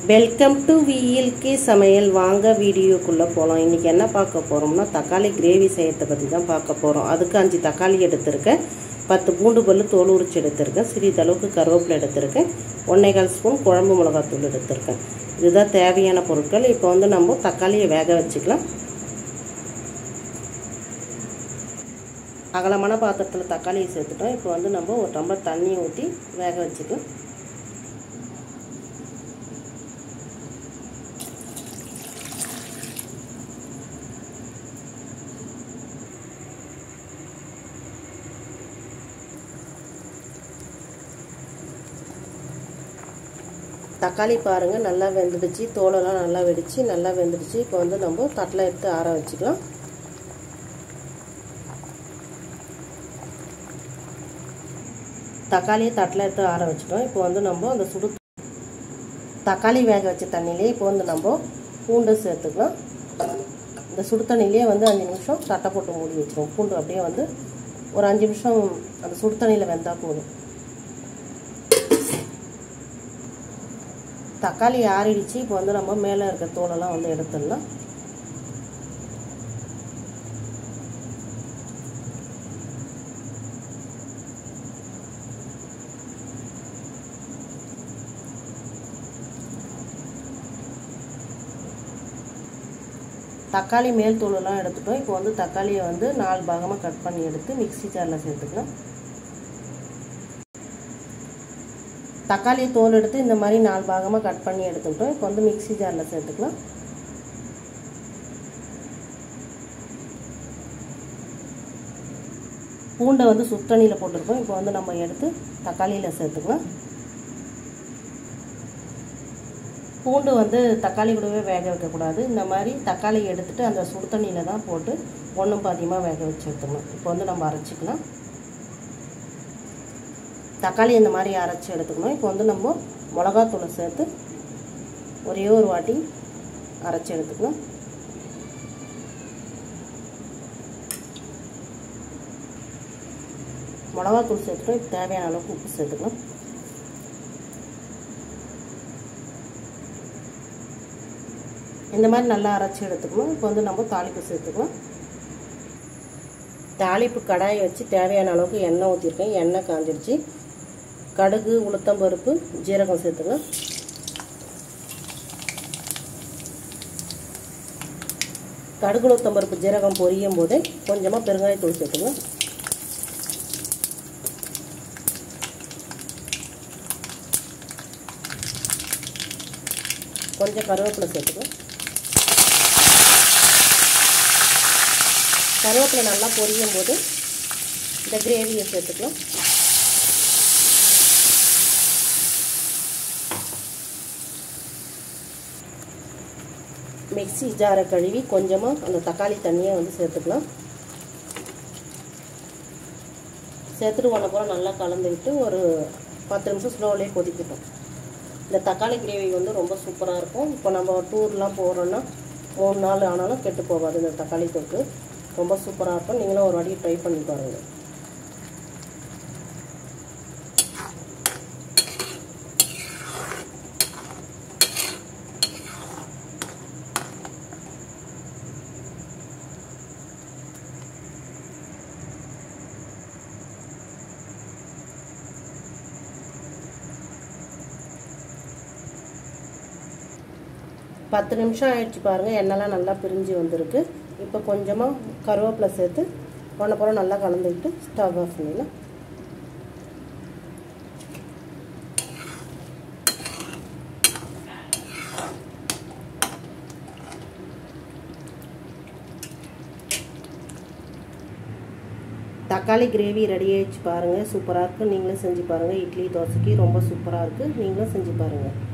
welcome to VLK சமையல் வாங்க வீடியோக்குள்ளே போகலாம் இன்றைக்கி என்ன பார்க்க போகிறோம்னா தக்காளி கிரேவி செய்யறதை பற்றி தான் பார்க்க போகிறோம் அதுக்கு அஞ்சு தக்காளி எடுத்திருக்கேன் பத்து பூண்டு பல்லு தோல் உரிச்சு எடுத்திருக்கேன் சிறிதளவுக்கு கருவேப்பிலை எடுத்திருக்கேன் ஒன்றேகால் ஸ்பூன் குழம்பு மிளகாத்தூள் எடுத்திருக்கேன் இதுதான் தேவையான பொருட்கள் இப்போ வந்து நம்ம தக்காளியை வேக வச்சுக்கலாம் அகலமான பாத்திரத்தில் தக்காளியை சேர்த்துட்டோம் இப்போ வந்து நம்ம ஒரு டம்ளர் தண்ணி ஊற்றி வேக வச்சுக்கலாம் தக்காளி பாருங்கள் நல்லா வெந்துடுச்சு தோலெல்லாம் நல்லா வெடிச்சு நல்லா வெந்துடுச்சு இப்போ வந்து நம்ம தட்டில் எடுத்து ஆற வச்சுக்கலாம் தக்காளியை தட்டில் எடுத்து ஆற வச்சுட்டோம் இப்போ வந்து நம்ம அந்த சுடு தக்காளி வேக வச்ச தண்ணியிலே இப்போ வந்து நம்ம பூண்டு சேர்த்துக்கலாம் இந்த சுடு தண்ணியிலே வந்து அஞ்சு நிமிஷம் தட்டை போட்டு மூடி வச்சிருவோம் பூண்டு அப்படியே வந்து ஒரு அஞ்சு நிமிஷம் அந்த சுடு தண்ணியில் வெந்தால் போதும் தக்காளி ஆறிடுச்சு இப்போ வந்து நம்ம மேலே இருக்க தோலெல்லாம் வந்து எடுத்துடலாம் தக்காளி மேல் தூளெல்லாம் எடுத்துட்டோம் இப்போ வந்து தக்காளியை வந்து நாலு பாகமாக கட் பண்ணி எடுத்து மிக்சி ஜாரில் சேர்த்துக்கலாம் தக்காளி தோல் எடுத்து இந்த மாதிரி நாலு பாகமாக கட் பண்ணி எடுத்துக்கிட்டோம் இப்போ வந்து மிக்சி ஜாரில் சேர்த்துக்கலாம் பூண்டை வந்து சுத்தணியில் போட்டிருக்கோம் இப்போ வந்து நம்ம எடுத்து தக்காளியில் சேர்த்துக்கலாம் பூண்டு வந்து தக்காளி கூடவே வேக வைக்கக்கூடாது இந்த மாதிரி தக்காளி எடுத்துகிட்டு அந்த சுடு தண்ணியில் தான் போட்டு ஒன்றும் பாதியமாக வேக வச்சு எடுத்துக்கணும் இப்போ வந்து நம்ம அரைச்சிக்கலாம் தக்காளி இந்த மாதிரி அரைச்சி எடுத்துக்கணும் இப்போ வந்து நம்ம மிளகாத்தூளை சேர்த்து ஒரே ஒரு வாட்டி அரைச்சி எடுத்துக்கணும் மிளகாத்தூள் சேர்த்துட்டோம் இப்போ தேவையான அளவுக்கு உப்பு சேர்த்துக்கலாம் இந்த மாதிரி நல்லா அரைச்சி எடுத்துக்கணும் இப்போ வந்து நம்ம தாளிப்பு சேர்த்துக்கலாம் தாளிப்பு கடாயை வச்சு தேவையான அளவுக்கு எண்ணெய் ஊற்றிருக்கேன் எண்ணெய் காஞ்சிடுச்சு கடுகு உளுத்தம்பருப்பு ஜீரகம் சேர்த்துக்கலாம் கடுகு உளுத்தம்பருப்பு ஜீரகம் பொரியும் போதே கொஞ்சமாக பெருங்காயத்தூள் சேர்த்துக்கலாம் கொஞ்சம் கருவேப்பிலை சேர்த்துக்கலாம் கருவேப்பிலை நல்லா பொரியும் போது இந்த கிரேவியை சேர்த்துக்கலாம் மிக்சி ஜாரை கழுவி கொஞ்சமாக அந்த தக்காளி தண்ணியை வந்து சேர்த்துக்கலாம் சேர்த்துட்டு ஒன்று கூட நல்லா கலந்துக்கிட்டு ஒரு பத்து நிமிஷம் ஸ்லோவிலே கொதிக்கட்டும் இந்த தக்காளி கிரேவி வந்து ரொம்ப சூப்பராக இருக்கும் இப்போ நம்ம டூர்லாம் போகிறோன்னா மூணு நாள் ஆனாலும் கெட்டு போகாது இந்த தக்காளி தொக்கு ரொம்ப சூப்பராக இருக்கும் நீங்களும் ஒரு வாட்டி ட்ரை பண்ணி பாருங்கள் பத்து நிமிஷம் ஆயிடுச்சு பாருங்கள் எண்ணெய்லாம் நல்லா பிரிஞ்சு வந்திருக்கு இப்போ கொஞ்சமாக கருவேப்பிலை சேர்த்து ஒன்று போல நல்லா கலந்துக்கிட்டு ஸ்டவ் ஆஃப் பண்ணிடலாம் தக்காளி கிரேவி ரெடி ஆகிடுச்சு பாருங்கள் சூப்பராக இருக்குது நீங்களும் செஞ்சு பாருங்கள் இட்லி தோசைக்கு ரொம்ப சூப்பராக இருக்குது நீங்களும் செஞ்சு பாருங்கள்